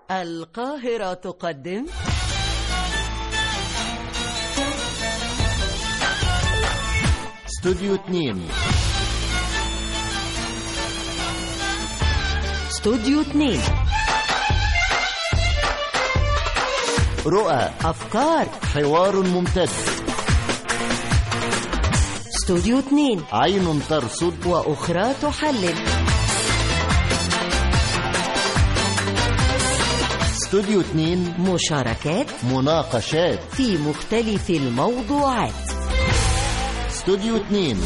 القاهرة تقدم استوديو 2 استوديو 2 رؤى أفكار حوار ممتد استوديو 2 عين ترصد وأخرى تحلل استوديو 2 مشاركات مناقشات في مختلف الموضوعات استوديو 2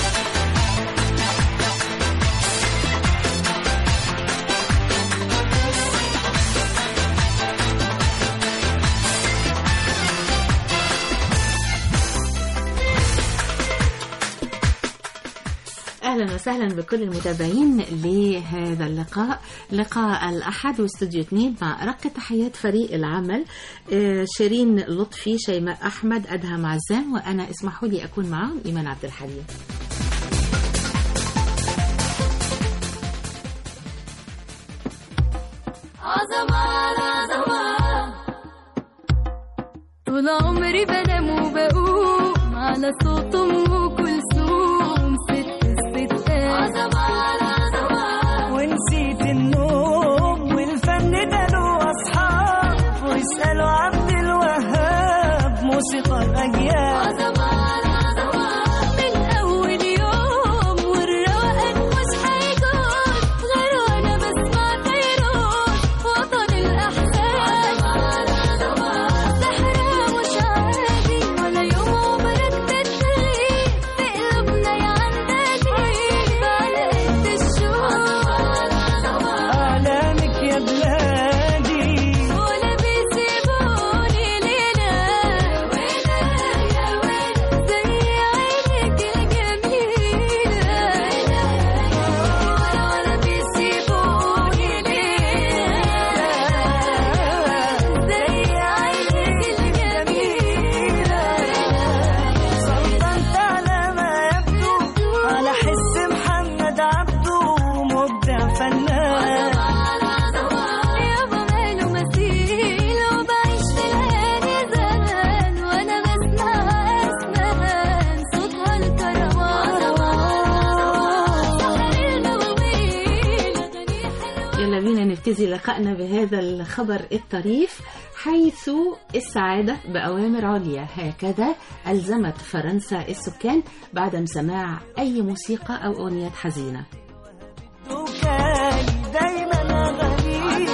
اهلا وسهلا بكل المتابعين لهذا اللقاء لقاء الاحد واستوديو 2 مع ارق تحيات فريق العمل آه، شيرين لطفي شيماء احمد ادهم عزام وانا اسمحوا لي اكون معهم ايمان عبد الحليم طول عمري بنام وبقوم على صوت ام كلثوم ست الستات ونسيت النوم والفن ده له اصحاب واسالوا عبد الوهاب موسيقى الاجيال من اول يوم والروقان مش هيجوز غير وانا بسمع فيروز وطن الاحزان سحرها مش عادي ولا يوم عمرك تتغيب في قلوبنا يا عندك على قد الشوق اعلامك يا بلادي ولا بيسيبوني ليلة ويلة يا ويلة زي عينك الجميلة ولا بيسيبوني ليلة زي عينك الجميلة سلطنت على ما يبدو على حس محمد عبده مبدع فنان يابا ماله مثيل وبعيش في ليالي زمان وانا بسمع اسمان صوتها الكروان سحر المواويل اغاني حلوه يلا بينا نبتدي لقائنا بهذا الخبر الطريف حيث السعادة بأوامر عليا هكذا ألزمت فرنسا السكان بعدم سماع أي موسيقى أو أغنيات حزينة وكان دايما اغاني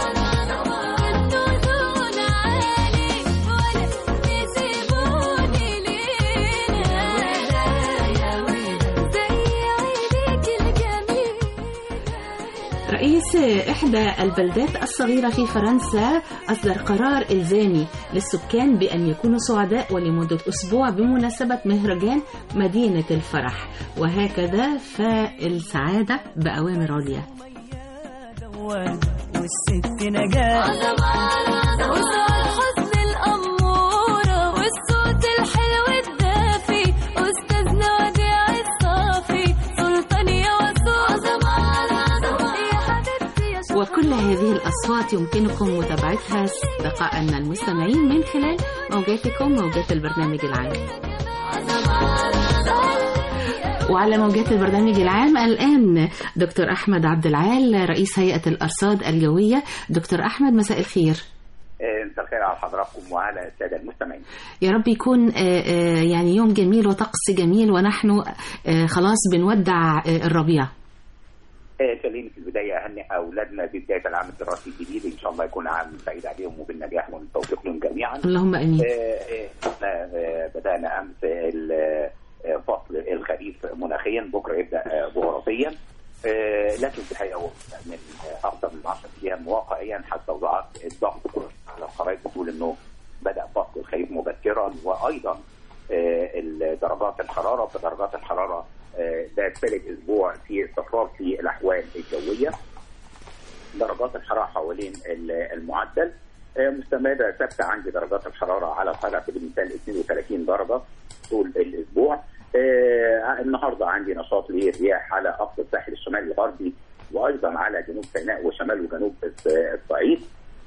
الدودون عالي ولا بيسيبوني ليلة يا ويلة زي عينيك الجميلة رئيس إحدى البلدات الصغيرة في فرنسا أصدر قرار إلزامي للسكان بأن يكونوا سعداء ولمدة أسبوع بمناسبة مهرجان مدينة الفرح وهكذا فالسعادة بأوامر عليا دوان والست نجاة وصال حسن الأمورة والصوت الحلو الدافي أستاذنا وديع الصافي سلطان يا وصول يا حبيبتي يا شوق وكل هذه الأصوات يمكنكم متابعتها أصدقائنا المستمعين من خلال موجاتكم موجات البرنامج العام وعلى موجات البرنامج العام الآن دكتور أحمد عبد العال رئيس هيئة الأرصاد الجوية دكتور أحمد مساء الخير مساء الخير على حضراتكم وعلى الساده المستمعين. يا رب يكون آه، آه، يعني يوم جميل وطقس جميل ونحن آه، خلاص بنودع آه، الربيع آه، خليني في البدايه اهنئ اولادنا ببدايه العام الدراسي الجديد ان شاء الله يكون عام سعيد عليهم وبالنجاح والتوفيق لهم جميعا. اللهم امين آه، آه، احنا آه، بدانا امس ال- آه، فصل الخريف مناخيا بكره يبدا آه، جغرافيا آه، لكن في الحقيقه هو من آه، اكثر من 10 ايام واقعيا حتى وضعت الضغط على الخرائط بتقول انه بدا فصل الخريف مبكرا وايضا آه، درجات الحراره فدرجات الحراره آه، ده ثالث اسبوع في استقرار في الاحوال الجويه درجات الحراره حوالين ال- المعدل آه، مستمره ثابته عندي درجات الحراره على على سبيل المثال 32 درجه طول الاسبوع آه، النهارده عندي نشاط للرياح على اقصى الساحل الشمالي الغربي وايضا على جنوب سيناء وشمال وجنوب الص- الصعيد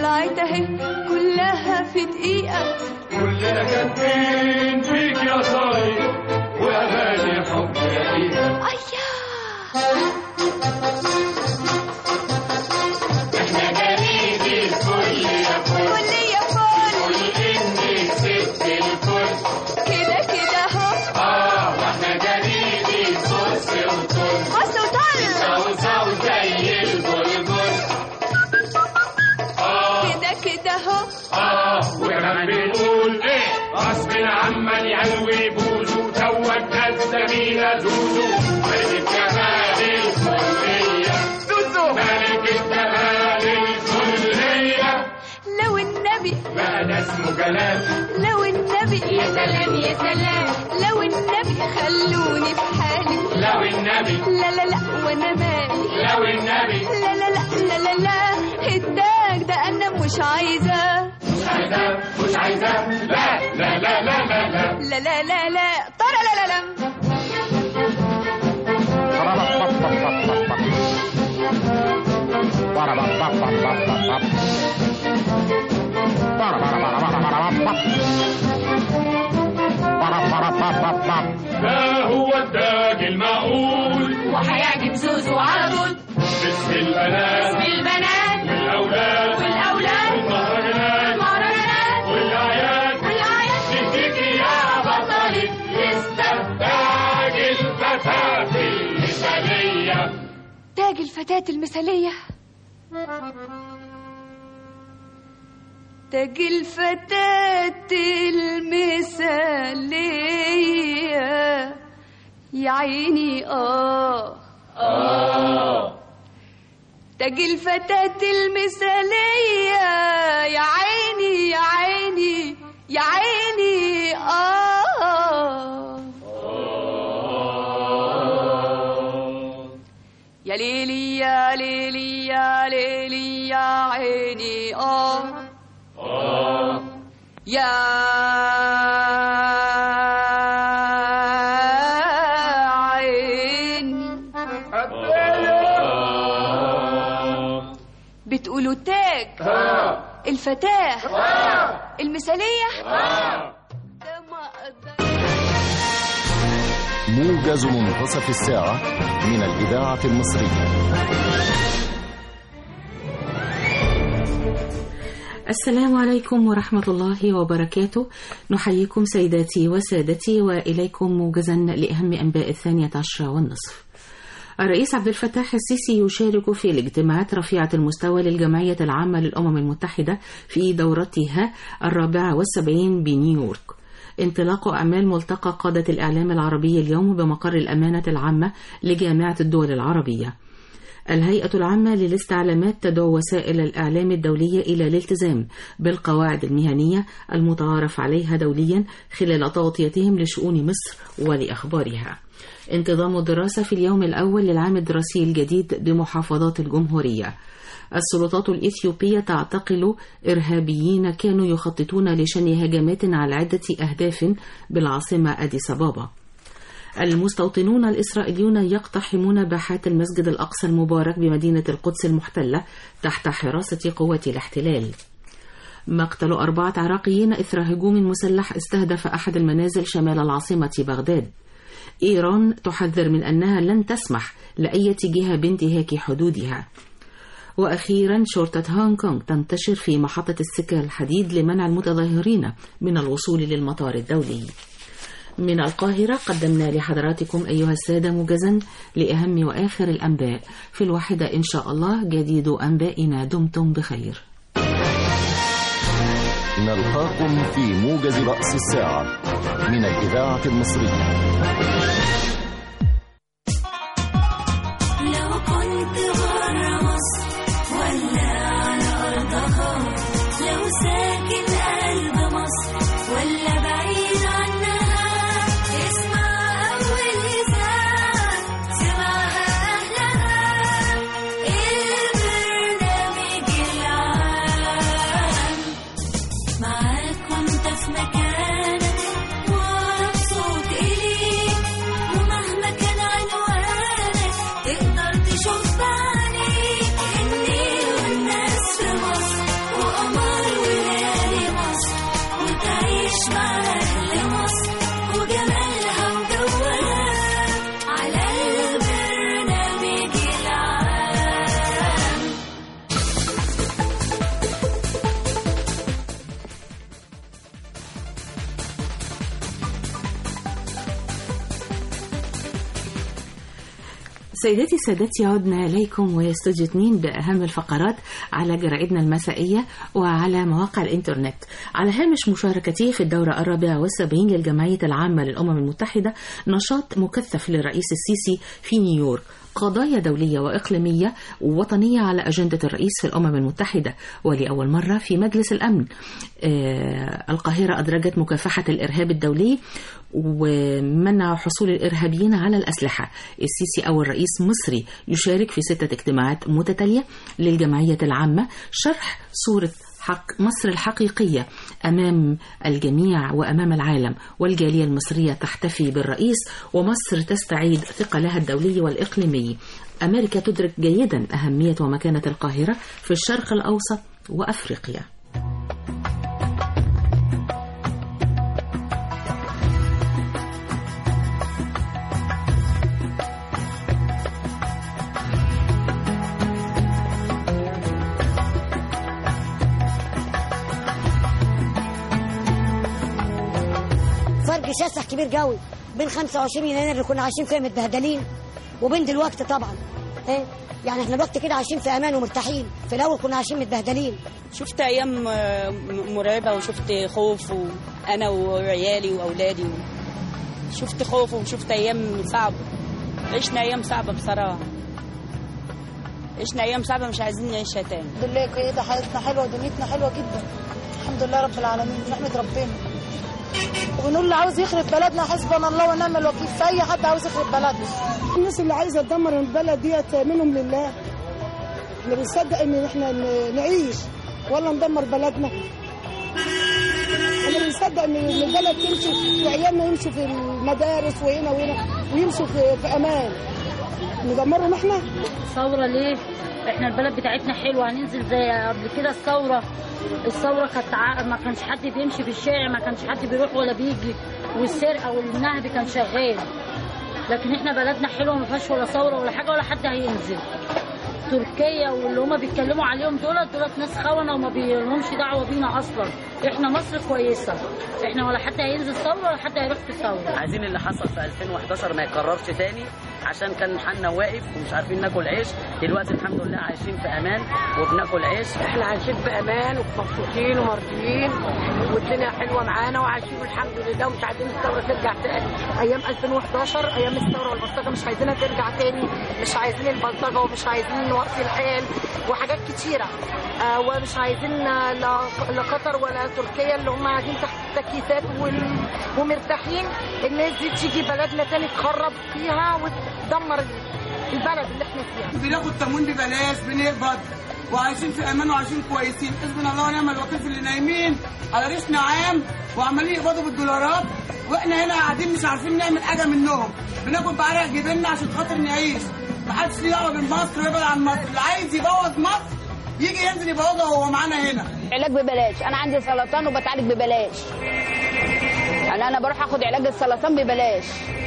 طلعت اهي كلها في دقيقة كلنا كاتبين فيك يا صاير واغاني حب رقيقه أيا احنا جريد الكل يا فل كل يا فل قول انك ست الكل كده كده اهو اه واحنا جريد الصوص وطل بص وطل صوصو زي البلبل اه كده كده اهو اه وكمان بنقول ايه غصب عمال يعلوي بوزو توجنا الزميلة زوزو ملكة جمال الكلية زوزو ملكة جمال الكلية لو النبي بقى ده اسمه جلال لو النبي يا سلام يا سلام لو النبي خلوني في حالي لو النبي لا لا لا وانا مالي لو النبي لا لا لا لا لا لا الداك ده انا مش عايزة مش عايزاه مش عايزاه لا لا لا لا لا لا لا لا لا لا ترى لا لا لا ده هو الداج المعقول وهيعجب زوزو على طول باسم البنات بالبنات والأولاد والاولاد والمهرجانات مهرجانات والأعياد والاعياد تديك يا بطلي لسه تاج الفتاة المثالية تاج الفتاة المثالية تاج الفتاة المثالية يا عيني آه آه تاج الفتاة المثالية يا عيني يا عيني يا عيني آه يا ليلي يا ليلي يا ليلي يا عيني آه آه يا عيني آه بتقولوا تاج آه الفتاة آه المثالية آه ده ما أقدر موجز منتصف الساعة من الإذاعة المصرية السلام عليكم ورحمة الله وبركاته نحييكم سيداتي وسادتي وإليكم موجزا لأهم أنباء الثانية عشرة والنصف الرئيس عبد الفتاح السيسي يشارك في الاجتماعات رفيعة المستوى للجمعية العامة للأمم المتحدة في دورتها الرابعة والسبعين بنيويورك انطلاق أعمال ملتقى قادة الإعلام العربي اليوم بمقر الأمانة العامة لجامعة الدول العربية الهيئة العامة للاستعلامات تدعو وسائل الإعلام الدولية إلى الالتزام بالقواعد المهنية المتعارف عليها دوليا خلال تغطيتهم لشؤون مصر ولأخبارها. انتظام الدراسة في اليوم الأول للعام الدراسي الجديد بمحافظات الجمهورية. السلطات الإثيوبية تعتقل إرهابيين كانوا يخططون لشن هجمات على عدة أهداف بالعاصمة أديس أبابا. المستوطنون الإسرائيليون يقتحمون باحات المسجد الأقصى المبارك بمدينة القدس المحتلة تحت حراسة قوات الاحتلال. مقتل أربعة عراقيين إثر هجوم مسلح استهدف أحد المنازل شمال العاصمة بغداد. إيران تحذر من أنها لن تسمح لأي جهة بانتهاك حدودها. وأخيرا شرطة هونغ كونغ تنتشر في محطة السكة الحديد لمنع المتظاهرين من الوصول للمطار الدولي. من القاهرة قدمنا لحضراتكم أيها السادة موجزا لأهم وآخر الأنباء في الواحدة إن شاء الله جديد أنبائنا دمتم بخير نلقاكم في موجز رأس الساعة من الإذاعة المصرية لو كنت برا مصر ولا على أرضها لو ساكن قلب مصر ولا بعيد عنها اسمع أول إذاعة سمعها أهلها البرنامج العام معاك وانت في مكانك ومبسوط إليك ومهما كان عنوانك تقدر تشوف بعينيك النيل والناس في مصر سيداتي سادتي عدنا إليكم واستوديو 2 بأهم الفقرات على جرائدنا المسائية وعلى مواقع الإنترنت على هامش مشاركته في الدورة الرابعة والسبعين للجمعية العامة للأمم المتحدة نشاط مكثف للرئيس السيسي في نيويورك قضايا دولية وإقليمية ووطنية على أجندة الرئيس في الأمم المتحدة ولأول مرة في مجلس الأمن آه القاهرة أدرجت مكافحة الإرهاب الدولي ومنع حصول الإرهابيين على الأسلحة السيسي أول رئيس مصري يشارك في ستة اجتماعات متتالية للجمعية العامة شرح صورة حق مصر الحقيقية أمام الجميع وأمام العالم والجالية المصرية تحتفي بالرئيس ومصر تستعيد ثقلها الدولي والإقليمي أمريكا تدرك جيدا أهمية ومكانة القاهرة في الشرق الأوسط وأفريقيا فرق شاسع كبير قوي بين 25 يناير اللي كنا عايشين فيها متبهدلين وبين دلوقتي طبعا ايه يعني احنا الوقت كده عايشين في امان ومرتاحين في الاول كنا عايشين متبهدلين شفت ايام آه، م- مرعبه وشفت خوف وانا وعيالي واولادي شفت خوف وشفت ايام صعبه عشنا ايام صعبه بصراحه عشنا ايام صعبه مش عايزين نعيشها تاني الحمد لله كده حياتنا حلوه ودنيتنا حلوه جدا الحمد لله رب العالمين نحمد ربنا وبنقول اللي عاوز يخرب بلدنا حسبنا الله ونعم الوكيل في اي حد عاوز يخرب بلدنا الناس اللي عايزه تدمر البلد ديت منهم لله احنا بنصدق ان احنا ن- نعيش ولا ندمر بلدنا احنا بنصدق ان إن البلد تمشي وعيالنا يمشوا في المدارس وهنا وهنا ويمشوا في, في امان ندمرهم احنا ثورة ليه؟ احنا البلد بتاعتنا حلوة هننزل زي قبل كده الثورة الثورة كانت ع- ما كانش حد بيمشي في الشارع ما كانش حد بيروح ولا بيجي والسرقة والنهب كان شغال لكن احنا بلدنا حلوة ما فيهاش ولا ثورة ولا حاجة ولا حد هينزل تركيا واللي هما بيتكلموا عليهم دولت دولت ناس خونة وما بيلهمش دعوة بينا أصلا احنا مصر كويسة احنا ولا حد هينزل ثورة ولا حد هيروح في ثورة عايزين اللي حصل في 2011 ما يتكررش تاني عشان كان حالنا واقف ومش عارفين ناكل عيش دلوقتي الحمد لله عايشين في امان وبناكل عيش احنا عايشين في امان ومبسوطين ومرضيين والدنيا حلوه معانا وعايشين الحمد لله ومش عايزين الثوره ترجع تاني ايام 2011 ايام الثوره والبلطجه مش عايزينها ترجع تاني مش عايزين البلطجه ومش عايزين وقف الحال وحاجات كتيره آه ومش عايزين آه، لا لا قطر ولا تركيا اللي هم قاعدين تحت التكييفات وال- ومرتاحين الناس دي تيجي بلدنا تاني تخرب فيها وتدمر البلد اللي احنا فيها بناخد تموين ببلاش بنقبض وعايشين في امان وعايشين كويسين حسبنا الله ونعم الوكيل في اللي نايمين على ريش نعام وعمالين يقبضوا بالدولارات واحنا هنا قاعدين مش عارفين نعمل حاجه منهم بناكل بعرق جبيننا عشان خاطر نعيش محدش ليه دعوه بمصر ويبعد عن مصر اللي عايز يبوظ مصر يجي ينزل يبوظها وهو معانا هنا علاج ببلاش انا عندي سرطان وبتعالج ببلاش يعني انا بروح اخد علاج السرطان ببلاش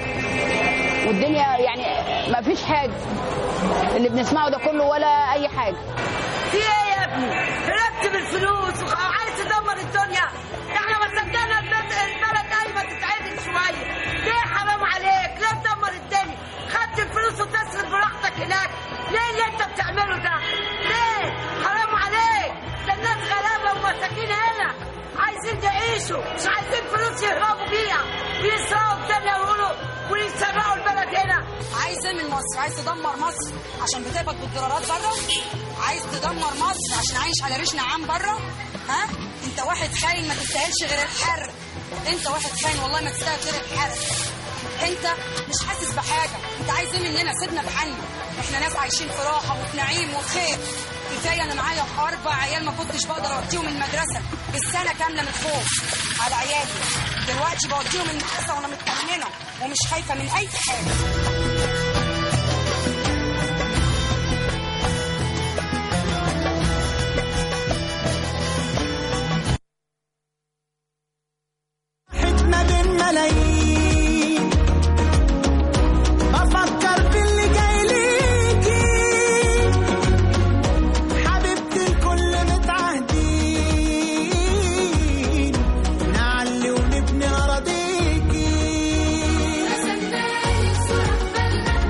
والدنيا يعني ما فيش حاجه اللي بنسمعه ده كله ولا اي حاجه في ايه يا ابني؟ رتب الفلوس وعايز تدمر الدنيا احنا ما صدقنا البلد البلد قايمه تتعدل شويه ليه حرام عليك؟ ليه تدمر الدنيا؟ خدت الفلوس وتصرف براحتك هناك ليه اللي انت بتعمله ده؟ ليه؟ حرام عليك ده الناس غلابه ومساكين هنا عايزين يعيشوا مش عايزين فلوس يهربوا بيها ويسرقوا الدنيا ويقولوا ويسرقوا البلد هنا عايز ايه من مصر عايز تدمر مصر عشان بتقبض بالدولارات بره عايز تدمر مصر عشان عايش على ريش نعام بره ها انت واحد خاين ما تستاهلش غير الحرق انت واحد خاين والله ما تستاهل غير الحرق انت مش حاسس بحاجه انت عايز ايه مننا سيبنا بحالنا احنا ناس عايشين في راحه وفي نعيم وخير كفايه انا معايا اربع عيال ما كنتش بقدر اوديهم المدرسه السنه كامله من الخوف على عيالي دلوقتي بوديهم المدرسه وانا مطمنه ومش خايفه من اي حاجه حكمة بين ملايين بفكر في اللي جاي ليكي حبيبتي الكل متعهدين نعلي ونبني أراضيكي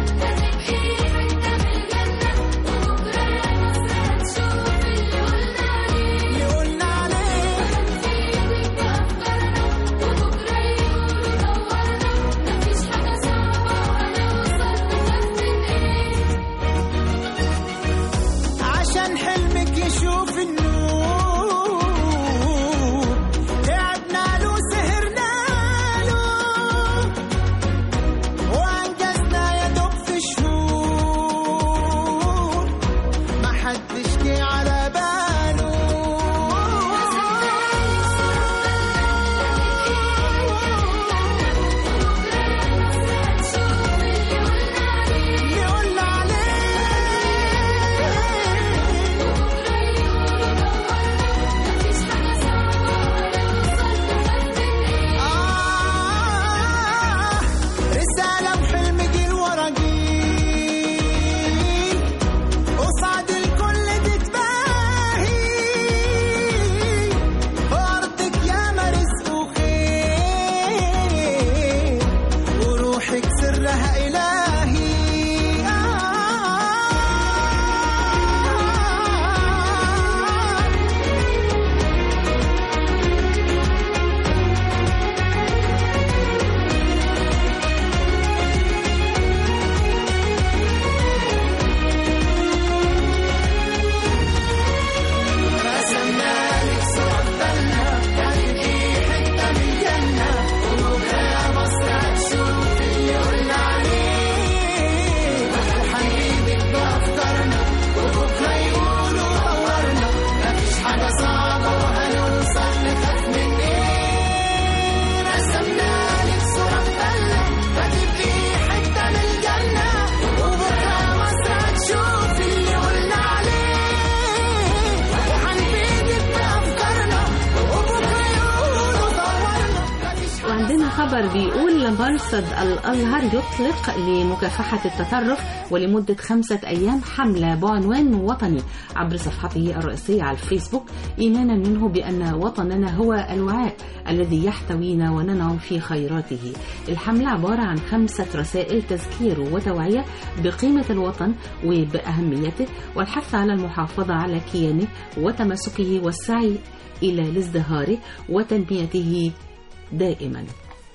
خبر بيقول مرصد الأزهر يطلق لمكافحة التطرف ولمدة خمسة أيام حملة بعنوان وطني عبر صفحته الرئيسية على الفيسبوك إيمانا منه بأن وطننا هو الوعاء الذي يحتوينا وننعم في خيراته الحملة عبارة عن خمسة رسائل تذكير وتوعية بقيمة الوطن وبأهميته والحث على المحافظة على كيانه وتماسكه والسعي إلى الازدهار وتنميته دائما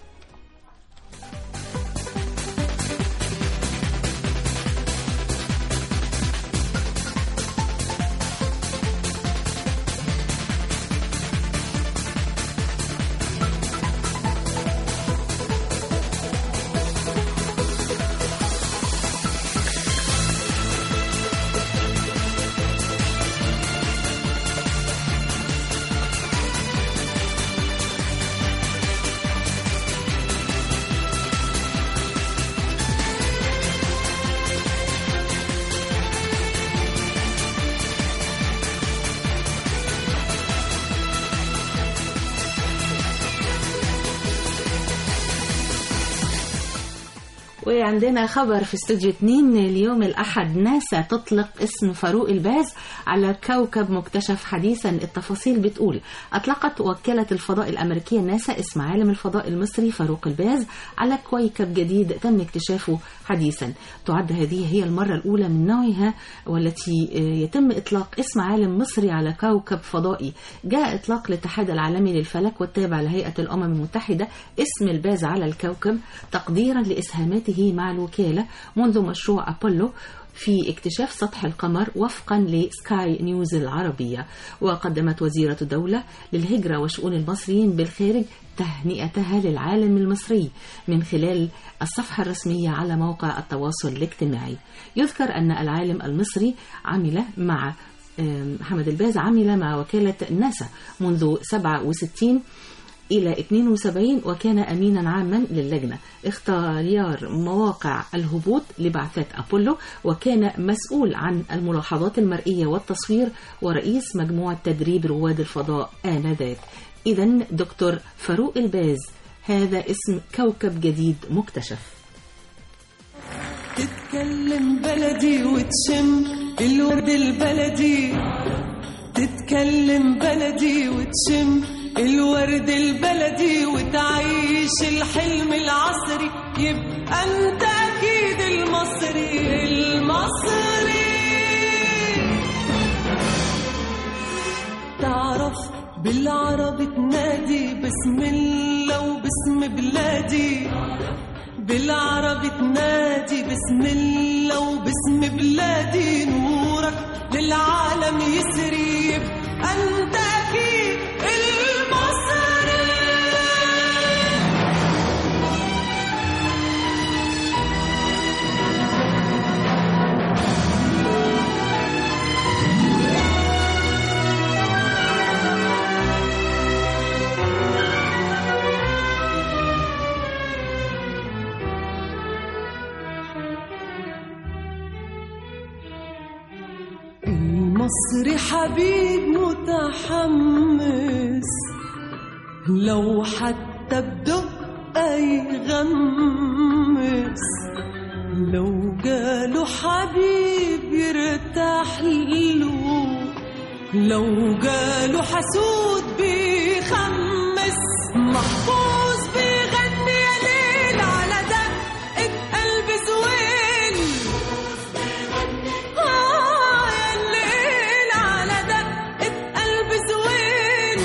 وعندنا خبر في استوديو 2 اليوم الأحد ناسا تطلق اسم فاروق الباز على كوكب مكتشف حديثا التفاصيل بتقول أطلقت وكالة الفضاء الأمريكية ناسا اسم عالم الفضاء المصري فاروق الباز على كوكب جديد تم اكتشافه حديثا تعد هذه هي المرة الأولى من نوعها والتي يتم إطلاق اسم عالم مصري على كوكب فضائي جاء إطلاق الاتحاد العالمي للفلك والتابع لهيئة الأمم المتحدة اسم الباز على الكوكب تقديرا لإسهاماته مع الوكالة منذ مشروع أبولو في اكتشاف سطح القمر وفقا لسكاي نيوز العربية وقدمت وزيرة الدولة للهجرة وشؤون المصريين بالخارج تهنئتها للعالم المصري من خلال الصفحة الرسمية على موقع التواصل الاجتماعي يذكر أن العالم المصري عمل مع محمد الباز عمل مع وكالة ناسا منذ 67 إلى 72 وكان أمينا عاما للجنة اختيار مواقع الهبوط لبعثات أبولو وكان مسؤول عن الملاحظات المرئية والتصوير ورئيس مجموعة تدريب رواد الفضاء آنذاك إذا دكتور فاروق الباز هذا اسم كوكب جديد مكتشف تتكلم بلدي وتشم الورد البلدي تتكلم بلدي وتشم الورد البلدي وتعيش الحلم العصري يبقى انت اكيد المصري المصري تعرف بالعربي تنادي بسم الله وباسم بلادي بالعربي تنادي بسم الله وباسم بلادي نورك للعالم يسري يبقى انت اكيد المصري المصري حبيب متحمس لو حتى بدقة يغمس لو جاله حبيب يرتاح له لو جاله حسود بيخمس محفوظ بيغني يا ليل على دقة قلب زويل آه يا الليل على دقة قلب زويل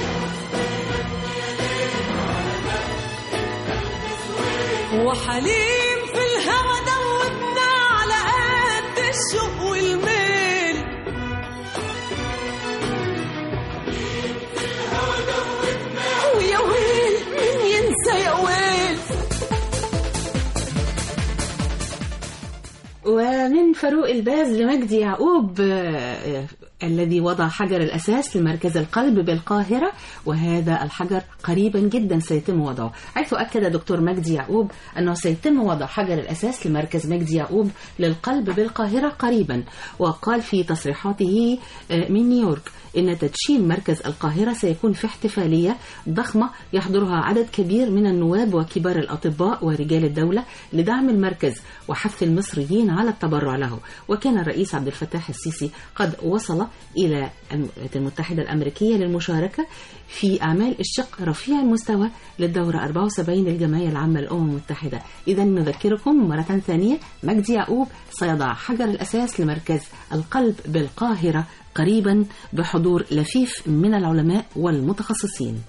وحليم في الهوى دوبنا على قد الشوق والميل ويا ويل مين ينسى يا ويل ومن فاروق الباز لمجدي يعقوب آه، الذي وضع حجر الأساس لمركز القلب بالقاهرة وهذا الحجر قريبا جدا سيتم وضعه حيث أكد دكتور مجدي يعقوب أنه سيتم وضع حجر الأساس لمركز مجدي يعقوب للقلب بالقاهرة قريبا وقال في تصريحاته آه، من نيويورك إن تدشين مركز القاهرة سيكون في احتفالية ضخمة يحضرها عدد كبير من النواب وكبار الأطباء ورجال الدولة لدعم المركز وحث المصريين على التبرع له وكان الرئيس عبد الفتاح السيسي قد وصل إلى الولايات المتحدة الأمريكية للمشاركة في أعمال الشق رفيع المستوى للدورة 74 للجمعية العامة للأمم المتحدة إذا نذكركم مرة ثانية مجدي يعقوب سيضع حجر الأساس لمركز القلب بالقاهرة قريبا بحضور لفيف من العلماء والمتخصصين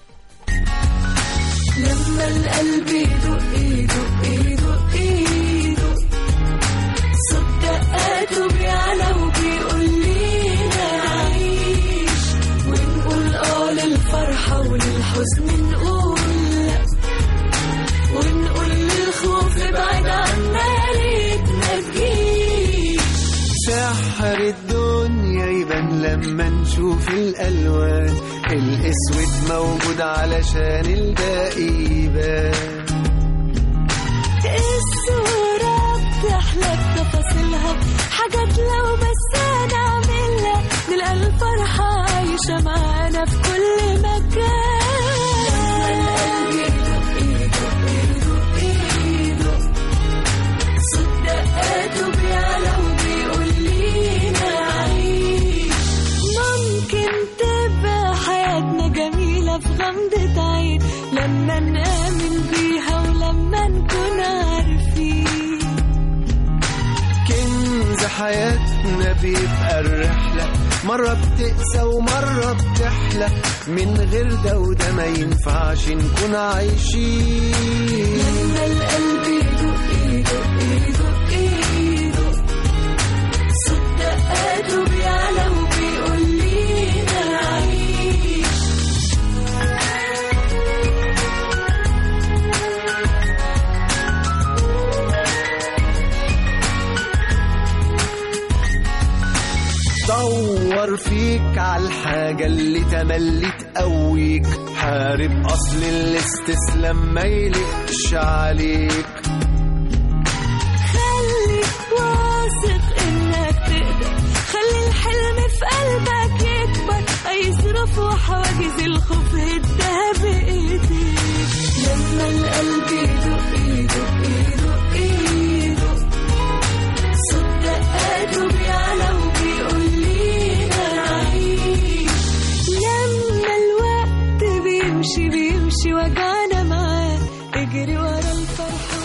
لما القلب يدق يدق يدق يدق صوت دقاته بيعلى وبيقول لينا عيش ونقول اه للفرحة وللحزن نقول لا ونقول للخوف ابعد عنا يا ريت ما تجيش سحر الدنيا يبان لما نشوف الألوان الأسود موجود علشان الباقي يبان الصورة بتحلى بتفاصيلها حاجات لو بس هنعملها نلقى الفرحة عايشة معانا في كل مكان صوت دقاته بيعلى وبيقول لينا عيش ممكن تبقى حياتنا جميلة في غمضة عين لما نآمن بيها ولما نكون عارفين كنز حياتنا بيبقى الرحلة مرة بتقسى ومرة بتحلى من غير ده وده ما ينفعش نكون عايشين لما القلب يدق يدق يدق يدق صوت دقاته بيعلى وبيقول لينا عيش دور فيك على الحاجة اللي تملي تقويك حارب أصل الاستسلام ما يلقش عليك خليك واثق انك تقدر خلي الحلم في قلبك يكبر اي ظروف وحواجز الخوف هدها بايديك لما القلب يدق يدق يدق يدق صوت دقاته بيعلى وبيقول لينا عيش لما الوقت بيمشي بيمشي وجعنا معاه اجري ورا الفرحة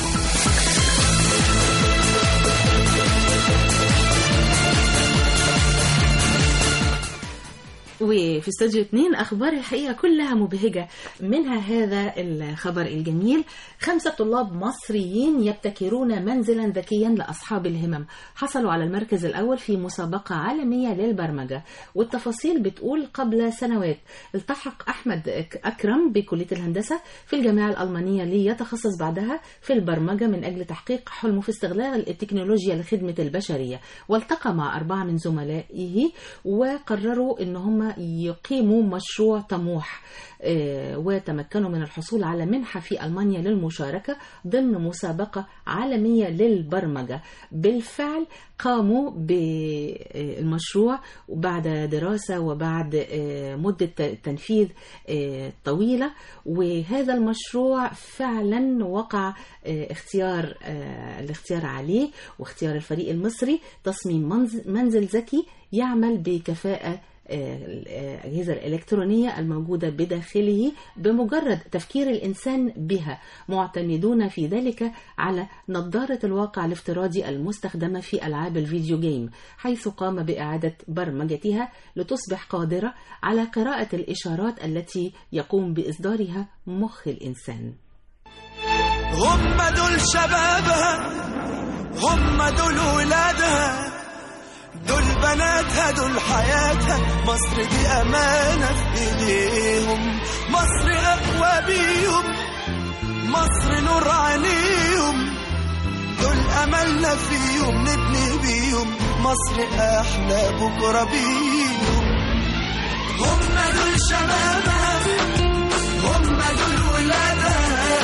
وفي استوديو 2 اخبار الحقيقه كلها مبهجه منها هذا الخبر الجميل خمسه طلاب مصريين يبتكرون منزلا ذكيا لاصحاب الهمم حصلوا على المركز الاول في مسابقه عالميه للبرمجه والتفاصيل بتقول قبل سنوات التحق احمد اكرم بكليه الهندسه في الجامعه الالمانيه ليتخصص بعدها في البرمجه من اجل تحقيق حلمه في استغلال التكنولوجيا لخدمه البشريه والتقى مع اربعه من زملائه وقرروا ان هم يقيموا مشروع طموح آه، وتمكنوا من الحصول على منحة في ألمانيا للمشاركة ضمن مسابقة عالمية للبرمجة بالفعل قاموا بالمشروع وبعد دراسة وبعد آه، مدة تنفيذ آه، طويلة وهذا المشروع فعلا وقع آه، اختيار آه، الاختيار عليه واختيار الفريق المصري تصميم منز- منزل ذكي يعمل بكفاءة الأجهزة الإلكترونية الموجودة بداخله بمجرد تفكير الإنسان بها معتمدون في ذلك على نظارة الواقع الافتراضي المستخدمة في ألعاب الفيديو جيم حيث قام بإعادة برمجتها لتصبح قادرة على قراءة الإشارات التي يقوم بإصدارها مخ الإنسان هم دول شبابها هم دول ولادها دول بناتها دول حياتها مصر دي أمانة في إيديهم مصر أقوى بيهم مصر نور عينيهم دول أملنا فيهم نبني بيهم مصر أحلى بكرة بيهم هم دول شبابها هم دول ولادها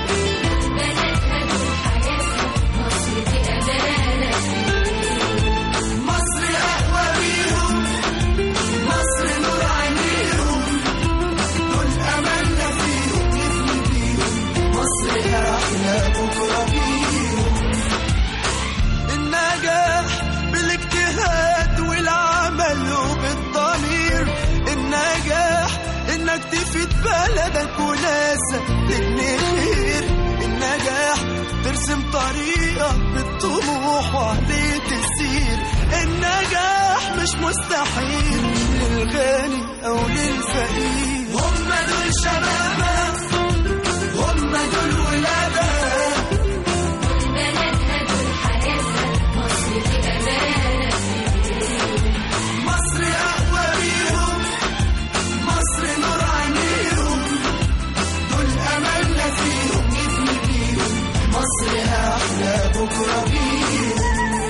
مصر أقوى بيهم مصر نور عينيهم دول أملنا فيهم نبني بيهم مصر أحلى بكرة بيهم النجاح بالاجتهاد والعمل وبالضمير النجاح انك تفيد بلدك وناسك تبني خير النجاح ترسم طريقك بالطموح وعليه تسير النجاح مش مستحيل للغني او للفقير هم دول شبابها هم دول ولادها مصر أقوى بيهم مصر نور عينيهم دول أملنا فيهم نبني بيهم مصر أحلى بكرة بيهم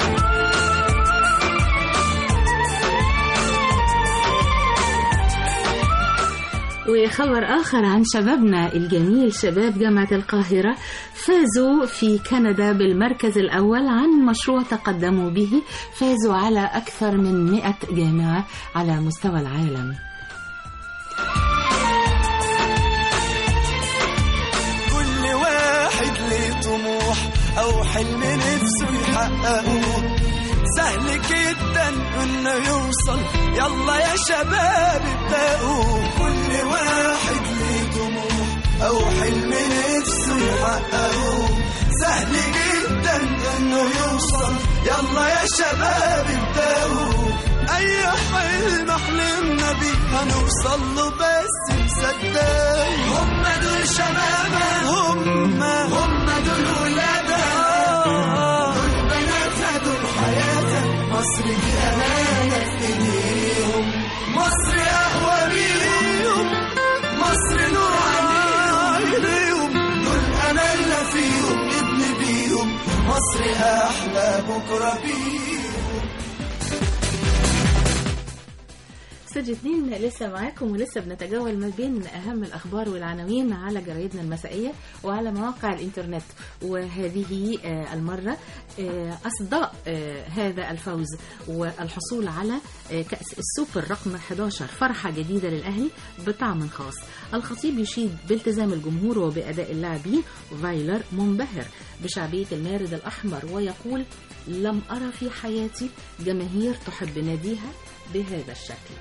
وخبر آخر عن شبابنا الجميل شباب جامعة القاهرة فازوا في كندا بالمركز الأول عن مشروع تقدموا به فازوا على أكثر من 100 جامعة على مستوى العالم كل واحد ليه طموح أو حلم نفسه يحققه سهل جدا انه يوصل يلا يا شباب ابدأوا كل واحد ليه طموح او حلم نفسه يحققه سهل جدا انه يوصل يلا يا شباب ابدأوا اي حلم حلمنا بيه هنوصل له بس مصدق هم دول شبابها هم هم دول ولادها دول بناتها دول حياتها مصر دي امانه في ايديهم مصر اقوى بيهم مصر نور عينيهم دول املنا فيهم نبني بيهم مصر احلى بكره بيهم استوديو 2 لسه معاكم ولسه بنتجول ما بين اهم الاخبار والعناوين على جرايدنا المسائيه وعلى مواقع الانترنت وهذه آه، المره آه، اصداء آه، هذا الفوز والحصول على آه، كاس السوبر رقم 11 فرحه جديده للاهلي بطعم خاص الخطيب يشيد بالتزام الجمهور وباداء اللاعبين فايلر منبهر بشعبيه المارد الاحمر ويقول لم ارى في حياتي جماهير تحب ناديها بهذا الشكل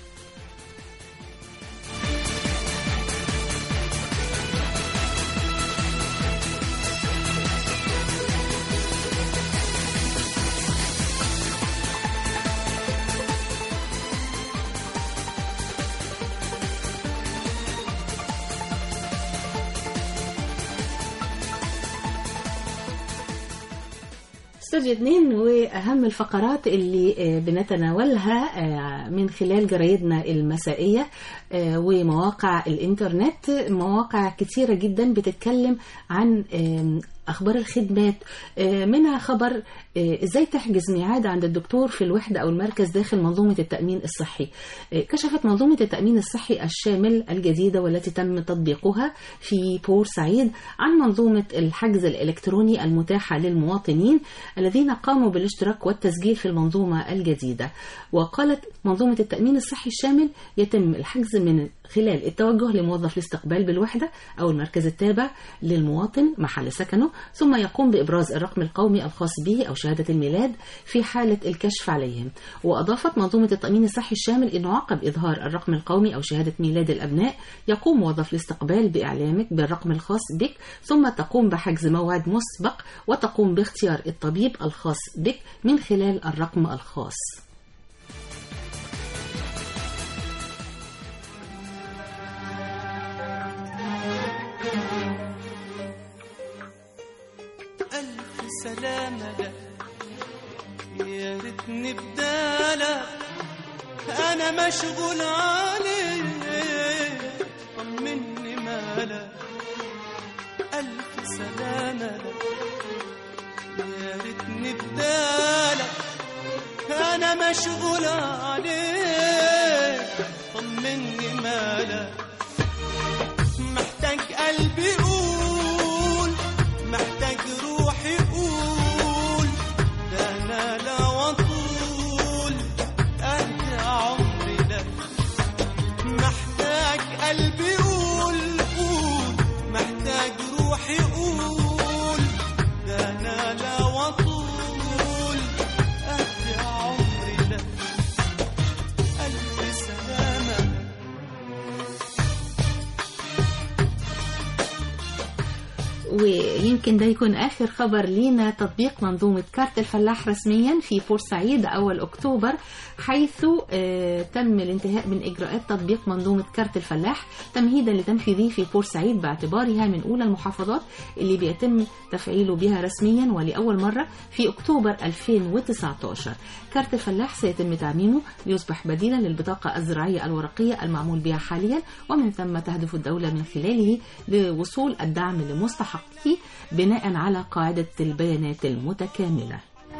استوديو 2 واهم الفقرات اللي آه، بنتناولها آه، من خلال جرايدنا المسائيه آه، ومواقع الانترنت مواقع كتيره جدا بتتكلم عن آم، اخبار الخدمات آه، منها خبر آه، ازاي تحجز ميعاد عند الدكتور في الوحده او المركز داخل منظومه التامين الصحي آه، كشفت منظومه التامين الصحي الشامل الجديده والتي تم تطبيقها في بورسعيد عن منظومه الحجز الالكتروني المتاحه للمواطنين الذين قاموا بالاشتراك والتسجيل في المنظومه الجديده وقالت منظومه التامين الصحي الشامل يتم الحجز من خلال التوجه لموظف الاستقبال بالوحده او المركز التابع للمواطن محل سكنه ثم يقوم بابراز الرقم القومي الخاص به او شهاده الميلاد في حاله الكشف عليهم واضافت منظومه التامين الصحي الشامل انه عقب اظهار الرقم القومي او شهاده ميلاد الابناء يقوم موظف الاستقبال باعلامك بالرقم الخاص بك ثم تقوم بحجز موعد مسبق وتقوم باختيار الطبيب الخاص بك من خلال الرقم الخاص ألف سلامة لك يا ريتني بدالك أنا مشغول عليك طمني مالك ألف سلامة لك يا ريتني مشغول عليك طمني مالك محتاج قلبي يقول محتاج روحي يقول ده انا لا وطول قد عمري لك محتاج قلبي يقول قول محتاج روحي يقول ده انا لا وطول قد عمري لك الف سلامه ويمكن ده يكون آخر خبر لينا تطبيق منظومة كارت الفلاح رسميا في بورسعيد أول أكتوبر حيث آه، تم الانتهاء من إجراءات تطبيق منظومة كارت الفلاح تمهيدا لتنفيذه في بورسعيد باعتبارها من أولى المحافظات اللي بيتم تفعيله بها رسميا ولأول مرة في أكتوبر 2019 كارت الفلاح سيتم تعميمه ليصبح بديلا للبطاقة الزراعية الورقية المعمول بها حاليا ومن ثم تهدف الدولة من خلاله لوصول الدعم لمستحقيه بناء على قاعدة البيانات المتكاملة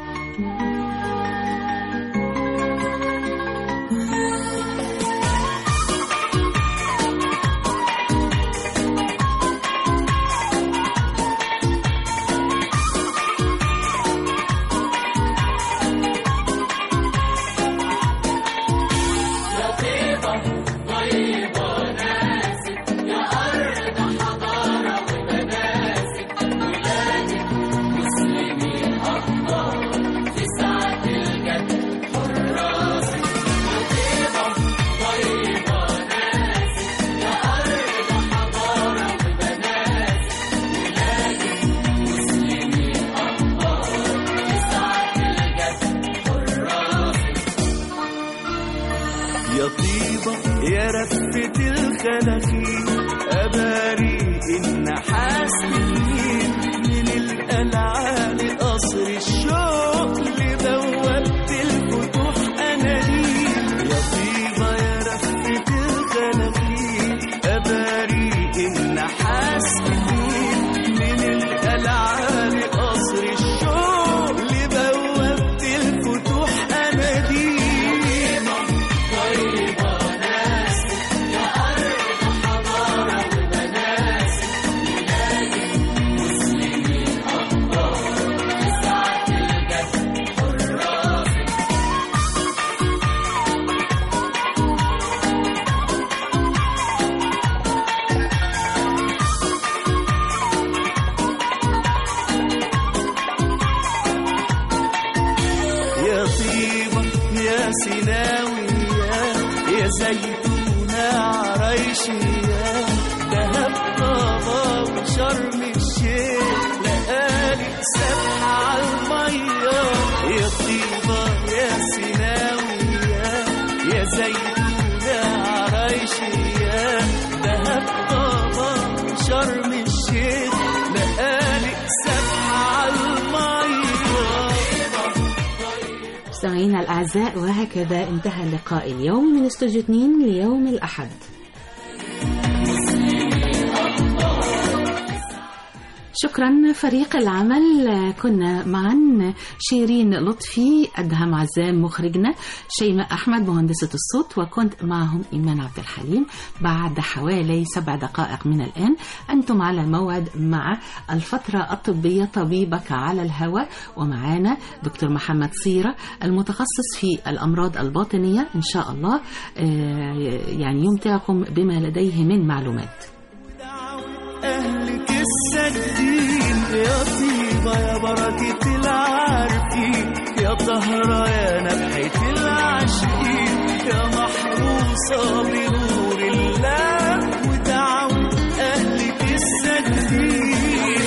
يا طيبة طيبة ناسك يا أرض حضارة ومناسك ولادك مسلمين أخبار في ساعة الجد حراسك يا طيبة طيبة ناسك يا أرض حضارة ومناسك ولادك مسلمين أخبار في ساعة الجد حراسك يا طيبة يا رفة الخلاخيل أباري النحاس تنين من القلعة لقصر الشوق لبوابة الفتوح أناديل يا طيبة يا رفة الخلاخيل أباري النحاس تنين من القلعة لقصر الشوق لبوابة الفتوح أناديل طيبة ناسك يا أرض حضارة ومناسك ولادك مسلمين أخبار في ساعة الجد حراسك يا طيبة يا سيناوية يا زيتونة عرايشية دهب طابة وشرم الشيخ لقالي سبحة عالمية يا طيبة يا سيناوية يا زيتونة عرايشية دهب طابة وشرم الشيخ لقالي سبحة عالمية مستمعينا الأعزاء وهكذا انتهى لقاء اليوم من استوديو 2 ليوم الأحد شكرا فريق العمل كنا معا شيرين لطفي أدهم عزام مخرجنا شيماء أحمد مهندسة الصوت وكنت معهم إيمان عبد الحليم بعد حوالي سبع دقائق من الآن أنتم على موعد مع الفترة الطبية طبيبك على الهواء ومعانا دكتور محمد صيرة المتخصص في الأمراض الباطنية إن شاء الله آه، يعني يمتعكم بما لديه من معلومات أهلك السجين يا طيبة يا بركة العارفين يا طهرة يا نبحة العاشقين يا محروسة بنور الله ودعوة أهلك السجين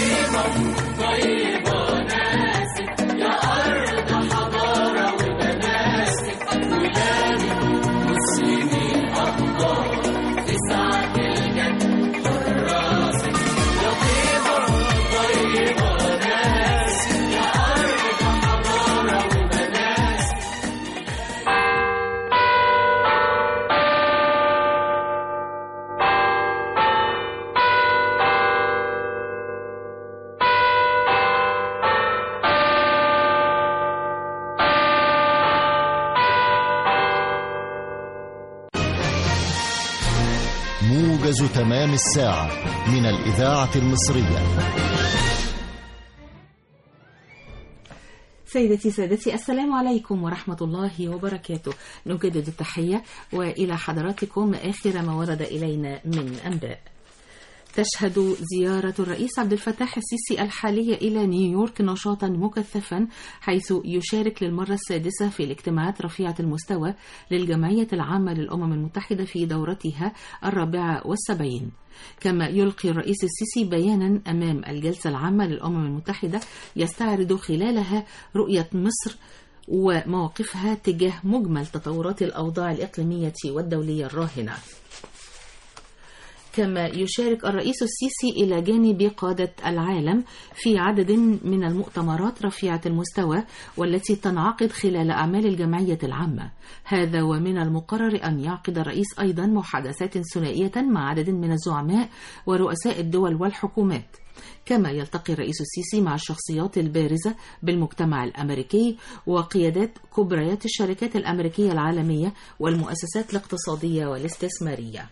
طيبة ناسك يا أرض حضارة ومناسك ولادك مسلمين أخبار في ساعة الجد حراسك يا طيبة طيبة ناسك يا أرض حضارة ومناسك موجز تمام الساعة من الإذاعة المصرية سيدتي سادتي السلام عليكم ورحمة الله وبركاته نجدد التحية وإلى حضراتكم آخر ما ورد إلينا من أنباء تشهد زيارة الرئيس عبد الفتاح السيسي الحالية إلى نيويورك نشاطا مكثفا حيث يشارك للمرة السادسة في الاجتماعات رفيعة المستوى للجمعية العامة للأمم المتحدة في دورتها الرابعة والسبعين كما يلقي الرئيس السيسي بيانا أمام الجلسة العامة للأمم المتحدة يستعرض خلالها رؤية مصر ومواقفها تجاه مجمل تطورات الأوضاع الإقليمية والدولية الراهنة كما يشارك الرئيس السيسي إلى جانب قادة العالم في عدد من المؤتمرات رفيعة المستوى والتي تنعقد خلال أعمال الجمعية العامة هذا ومن المقرر أن يعقد الرئيس أيضا محادثات ثنائية مع عدد من الزعماء ورؤساء الدول والحكومات كما يلتقي الرئيس السيسي مع الشخصيات البارزة بالمجتمع الأمريكي وقيادات كبريات الشركات الأمريكية العالمية والمؤسسات الاقتصادية والاستثمارية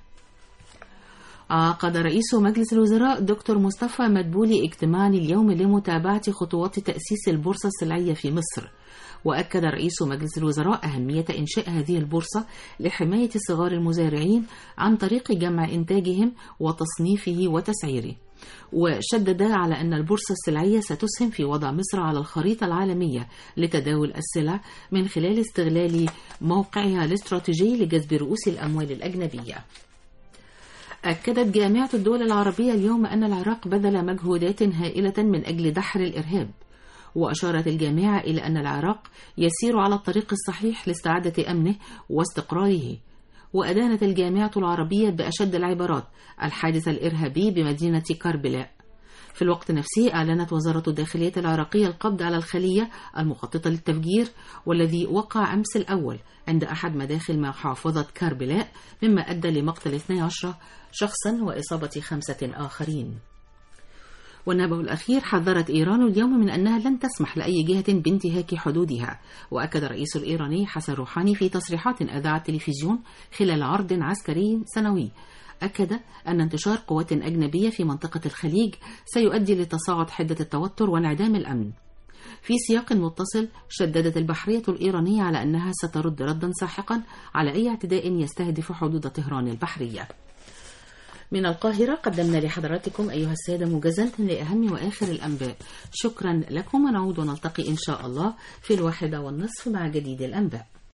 عقد رئيس مجلس الوزراء دكتور مصطفى مدبولي اجتماعا اليوم لمتابعة خطوات تأسيس البورصة السلعية في مصر وأكد رئيس مجلس الوزراء أهمية إنشاء هذه البورصة لحماية صغار المزارعين عن طريق جمع إنتاجهم وتصنيفه وتسعيره وشدد على أن البورصة السلعية ستسهم في وضع مصر على الخريطة العالمية لتداول السلع من خلال استغلال موقعها الاستراتيجي لجذب رؤوس الأموال الأجنبية أكدت جامعة الدول العربية اليوم أن العراق بذل مجهودات هائلة من أجل دحر الإرهاب وأشارت الجامعة إلى أن العراق يسير على الطريق الصحيح لاستعادة أمنه واستقراره وأدانت الجامعة العربية بأشد العبارات الحادث الإرهابي بمدينة كربلاء في الوقت نفسه أعلنت وزارة الداخلية العراقية القبض على الخلية المخططة للتفجير والذي وقع أمس الأول عند أحد مداخل محافظة كربلاء مما أدى لمقتل 12 شخصا وإصابة خمسة آخرين والنبأ الأخير حذرت إيران اليوم من أنها لن تسمح لأي جهة بانتهاك حدودها وأكد الرئيس الإيراني حسن روحاني في تصريحات أذاع التلفزيون خلال عرض عسكري سنوي أكد أن انتشار قوات أجنبية في منطقة الخليج سيؤدي لتصاعد حدة التوتر وانعدام الأمن في سياق متصل شددت البحرية الإيرانية على أنها سترد ردا ساحقا على أي اعتداء يستهدف حدود طهران البحرية من القاهرة قدمنا لحضراتكم أيها السادة موجزا لأهم وآخر الأنباء شكرا لكم ونعود ونلتقي إن شاء الله في الواحدة والنصف مع جديد الأنباء